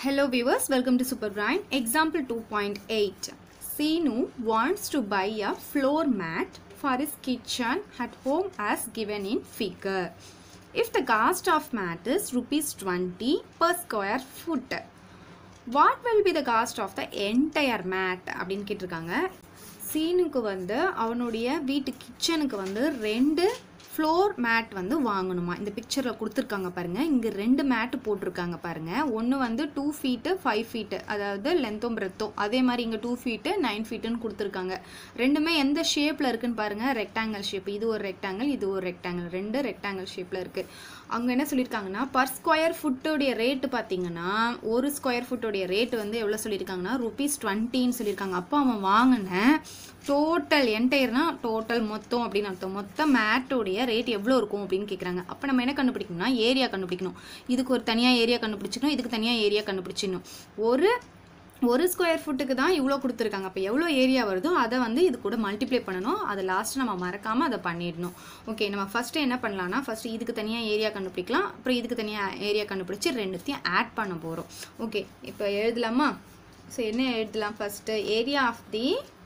Hello viewers, welcome to Super Brain. Example 2.8. Sinu wants to buy a floor mat for his kitchen at home as given in figure. If the cost of mat is rupees 20 per square foot, what will be the cost of the entire mat அப்படின்னு கேட்டிருக்காங்க சீனுக்கு வந்து அவனுடைய வீட்டு கிச்சனுக்கு வந்து ரெண்டு floor mat வந்து வாங்கணுமா இந்த பிக்சரில் கொடுத்துருக்காங்க பாருங்கள் இங்கே ரெண்டு மேட்டு போட்டிருக்காங்க பாருங்கள் ஒன்று வந்து டூ ஃபீட்டு ஃபைவ் ஃபீட்டு அதாவது லென்த்தும் பிரெத்தும் அதே மாதிரி இங்கே டூ ஃபீட்டு நைன் ஃபீட்டுன்னு கொடுத்துருக்காங்க ரெண்டுமே எந்த ஷேப்பில் இருக்குன்னு பாருங்கள் ரெக்டாங்கிள் ஷேப் இது ஒரு ரெக்டாங்கிள் இது ஒரு ரெக்டாங்கிள் ரெண்டு ரெக்டாங்கிள் ஷேப்பில் இருக்குது அங்கே என்ன சொல்லியிருக்காங்கன்னா பர் ஸ்கொயர் ஃபுட்டோடைய ரேட்டு பார்த்தீங்கன்னா ஒரு ஸ்கொயர் ஃபுட்டோடைய ரேட்டு வந்து எவ்வளோ சொல்லியிருக்காங்கன்னா ருபீஸ் டுவெண்ட்டின்னு சொல்லியிருக்காங்க அப்போ அவன் வாங்கின டோட்டல் என்டையர்னா டோட்டல் மொத்தம் அப்படின்னு அர்த்தம் மொத்த மேட்டோடைய ரேட் எவ்வளோ இருக்கும் அப்படின்னு கேட்குறாங்க அப்போ நம்ம என்ன கண்டுபிடிக்கணும்னா ஏரியா கண்டுபிடிக்கணும் இதுக்கு ஒரு தனியாக ஏரியா கண்டுபிடிச்சிக்கணும் இதுக்கு தனியாக ஏரியா கண்டுபிடிச்சிடணும் ஒரு ஒரு ஸ்கொயர் ஃபுட்டுக்கு தான் இவ்வளோ கொடுத்துருக்காங்க அப்போ எவ்வளோ ஏரியா வருதோ அதை வந்து இது கூட மல்டிப்ளை பண்ணணும் அதை லாஸ்ட் நம்ம மறக்காமல் அதை பண்ணிடணும் ஓகே நம்ம ஃபஸ்ட்டு என்ன பண்ணலாம்னா ஃபஸ்ட்டு இதுக்கு தனியாக ஏரியா கண்டுபிடிக்கலாம் அப்புறம் இதுக்கு தனியாக ஏரியா கண்டுபிடிச்சி ரெண்டுத்தையும் ஆட் பண்ண போகிறோம் ஓகே இப்போ எழுதலாமா ஸோ என்ன எழுதலாம் first area of the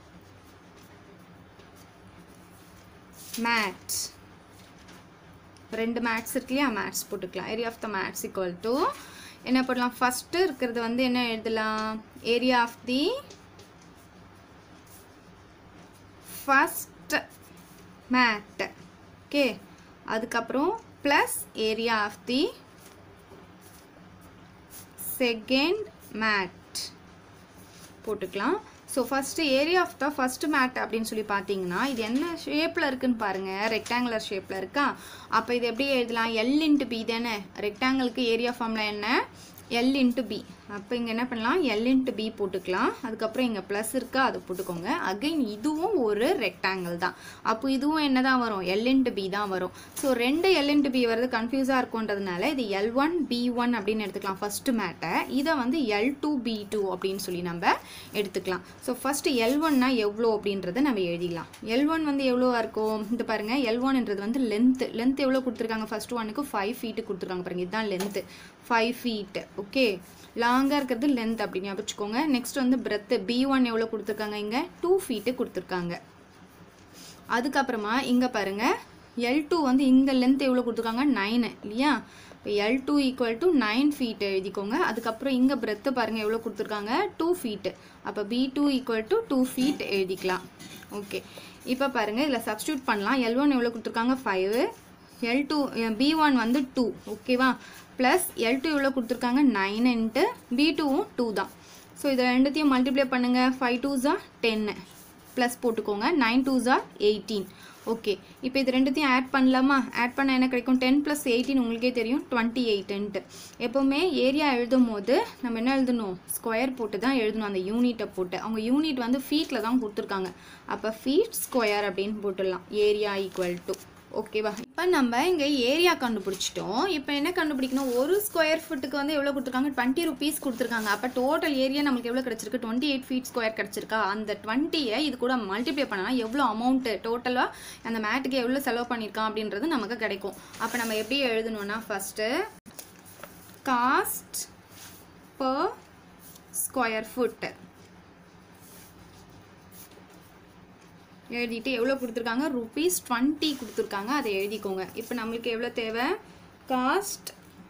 mat ரெண்டு மேட்ஸ் இருக்கு இல்லையா மேட்ஸ் போட்டுக்கலாம் area of the mats equal to என்ன பண்ணலாம் ஃபஸ்ட்டு இருக்கிறது வந்து என்ன எழுதலாம் area of the first mat okay அதுக்கப்புறம் plus area of the second mat போட்டுக்கலாம் so first area of the first mat அப்படின்னு சொல்லி பார்த்தீங்கன்னா இது என்ன ஷேப்பில் இருக்குன்னு பாருங்கள் ரெக்டாங்குலர் ஷேப்பில் இருக்கா அப்போ இது எப்படி எழுதலாம் எல் இன்ட்டு பி தானே ரெக்டாங்கிளுக்கு ஏரியா ஃபார்மில் என்ன எல் இன்ட்டு பி அப்போ இங்கே என்ன பண்ணலாம் எல் இன்ட்டு பி போட்டுக்கலாம் அதுக்கப்புறம் இங்கே ப்ளஸ் இருக்கா அதை போட்டுக்கோங்க அகைன் இதுவும் ஒரு ரெக்டாங்கிள் தான் அப்போ இதுவும் என்ன தான் வரும் எல் இன்ட்டு பி தான் வரும் ஸோ ரெண்டு எல் இன்ட்டு பி வரது கன்ஃபியூஸாக இருக்குன்றதுனால இது எல் ஒன் பி ஒன் அப்படின்னு எடுத்துக்கலாம் ஃபஸ்ட்டு மேட்டை இதை வந்து எல் டூ பி டூ அப்படின்னு சொல்லி நம்ம எடுத்துக்கலாம் ஸோ ஃபஸ்ட்டு எல் ஒன்னா எவ்வளோ அப்படின்றத நம்ம எழுதிக்கலாம் எல் ஒன் வந்து எவ்வளோவா இருக்கும் இது பாருங்கள் எல் ஒன்ன்றது வந்து லென்த்து லென்த் எவ்வளோ கொடுத்துருக்காங்க ஃபஸ்ட் ஒனுக்கு ஃபைவ் ஃபீட்டு கொடுத்துருக்காங்க பாருங்கள் இதுதான் லென்த்து ஃபைவ் ஃபீட்டு ஓகே லாங்காக இருக்கிறது லென்த் அப்படின்னு ஞாபகிச்சுக்கோங்க நெக்ஸ்ட் வந்து பிரெத்து பி ஒன் எவ்வளோ கொடுத்துருக்காங்க இங்கே டூ ஃபீட்டு கொடுத்துருக்காங்க அதுக்கப்புறமா இங்கே பாருங்கள் எல் டூ வந்து இங்கே லென்த் எவ்வளோ கொடுத்துருக்காங்க நைனு இல்லையா இப்போ L two equal to nine feet எழுதிக்கோங்க அதுக்கப்புறம் இங்கே பிரெத்து பாருங்கள் எவ்வளோ கொடுத்துருக்காங்க டூ ஃபீட்டு அப்போ B two equal to two feet எழுதிக்கலாம் ஓகே இப்போ பாருங்கள் இதில் சப்ஸ்டியூட் பண்ணலாம் எல் ஒன் எவ்வளோ கொடுத்துருக்காங்க five L two B one வந்து டூ ஓகேவா ப்ளஸ் எல் டூ எவ்வளோ கொடுத்துருக்காங்க நைன் இன்ட்டு பி டூவும் டூ தான் ஸோ இதை ரெண்டுத்தையும் மல்டிப்ளை பண்ணுங்கள் ஃபைவ் டூ ஜா டென்னு ப்ளஸ் போட்டுக்கோங்க நைன் டூ ஜா எயிட்டீன் ஓகே இப்போ இது ரெண்டுத்தையும் ஆட் பண்ணலாமா ஆட் பண்ண என்ன கிடைக்கும் டென் ப்ளஸ் எயிட்டீன் உங்களுக்கே தெரியும் டுவெண்ட்டி எயிட்டுன்ட்டு எப்போவுமே ஏரியா எழுதும் போது நம்ம என்ன எழுதணும் ஸ்கொயர் போட்டு தான் எழுதணும் அந்த யூனிட்டை போட்டு அவங்க யூனிட் வந்து ஃபீட்டில் தான் கொடுத்துருக்காங்க அப்போ ஃபீட் ஸ்கொயர் அப்படின்னு போட்டுடலாம் ஏரியா ஈக்குவல் டு ஓகேவா இப்போ நம்ம இங்கே ஏரியா கண்டுபிடிச்சிட்டோம் இப்போ என்ன கண்டுபிடிக்கணும் ஒரு ஸ்கொயர் ஃபுட்டுக்கு வந்து எவ்வளோ கொடுத்துருக்காங்க டுவெண்ட்டி ருபீஸ் கொடுத்துருக்காங்க அப்போ டோட்டல் ஏரியா நம்மளுக்கு எவ்வளோ கிடச்சிருக்கு டுவெண்ட்டி எயிட் ஃபீட் ஸ்கொயர் கிடச்சிருக்கா அந்த டுவெண்ட்டியை இது கூட மல்டிப்ளை பண்ணால் எவ்வளோ அமௌண்ட்டு டோட்டலாக அந்த மேட்டுக்கு எவ்வளோ செலவு பண்ணியிருக்கான் அப்படின்றது நமக்கு கிடைக்கும் அப்போ நம்ம எப்படி எழுதணும்னா first cost per square foot எழுதிட்டு எவ்வளோ கொடுத்துருக்காங்க ருபீஸ் டுவெண்ட்டி கொடுத்துருக்காங்க அதை எழுதிக்கோங்க இப்போ நம்மளுக்கு எவ்வளோ தேவை காஸ்ட்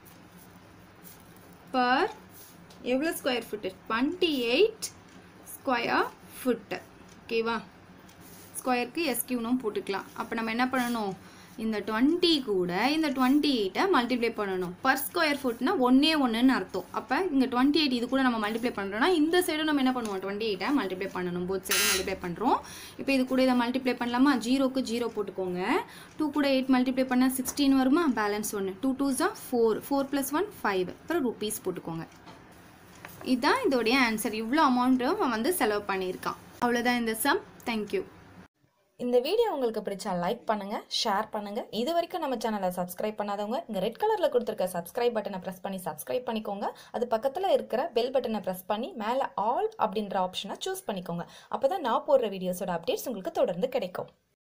பர் எவ்வளோ square foot twenty eight square foot ஓகேவா ஸ்கொயருக்கு எஸ்கியூனும் போட்டுக்கலாம் அப்போ நம்ம என்ன பண்ணணும் இந்த டுவெண்ட்டி கூட இந்த டுவெண்ட்டி எயிட்டை மல்டிப்ளை பண்ணணும் பர் ஸ்கொயர் ஃபுட்னா ஒன்றே ஒன்றுன்னு அர்த்தம் அப்போ இங்கே டுவெண்ட்டி எயிட் இது கூட நம்ம மல்டிப்ளை பண்ணுறோம்னா இந்த சைடும் நம்ம என்ன பண்ணுவோம் டுவெண்ட்டி எயிட்டை மல்டிப்ளை பண்ணணும் போத் சைடும் மல்டிப்ளை பண்ணுறோம் இப்போ இது கூட இதை மல்டிப்ளை பண்ணலாமா ஜீரோக்கு ஜீரோ போட்டுக்கோங்க டூ கூட எயிட் மல்டிப்ளை பண்ணால் சிக்ஸ்டீன் வருமா பேலன்ஸ் ஒன்று டூ டூ ஜா four four plus one five அப்புறம் ருபீஸ் போட்டுக்கோங்க இதுதான் இதோடைய ஆன்சர் இவ்வளோ அமௌண்ட்டும் அவன் வந்து செலவு பண்ணியிருக்கான் அவ்வளோதான் இந்த சம் தேங்க்யூ இந்த வீடியோ உங்களுக்கு பிடிச்சா லைக் பண்ணுங்க ஷேர் பண்ணுங்க இது வரைக்கும் நம்ம சேனலை சப்ஸ்கிரைப் பண்ணாதவங்க இங்க ரெட் கலர்ல கொடுத்துருக்க சப்ஸ்கிரைப் பட்டனை பிரஸ் பண்ணி சப்ஸ்கிரைப் பண்ணிக்கோங்க அது பக்கத்துல இருக்கிற பெல் பட்டனை பிரஸ் பண்ணி மேல ஆல் அப்படின்ற ஆப்ஷனை சூஸ் பண்ணிக்கோங்க அப்பதான் நான் போடுற வீடியோஸோட அப்டேட்ஸ் உங்களுக்கு தொடர்ந்து கிடைக்கும்